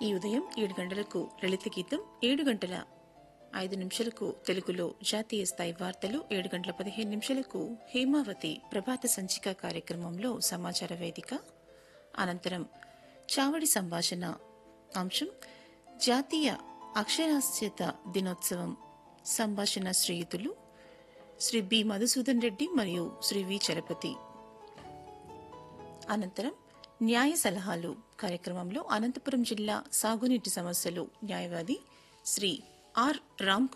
ఈ ఉదయం ఏడు గంటలకు లలిత గీతం ఏడు గంటల ఐదు నిమిషాలకు తెలుగులో జాతీయ స్థాయి వార్తలు ఏడు గంటల పదిహేను నిమిషాలకు హేమావతి ప్రభాత సంచిక కార్యక్రమంలో సమాచార వేదిక అనంతరం చావడి సంభాషణ అంశం జాతీయ అక్షరాస్యత దినోత్సవం సంభాషణ శ్రీయుతులు శ్రీ బి మధుసూదన్ రెడ్డి మరియు శ్రీ వి చలపతి అనంతరం న్యాయ సలహాలు కార్యక్రమంలో అనంతపురం జిల్లా సాగునీటి సమస్యలు న్యాయవాది శ్రీ ఆర్ రామ్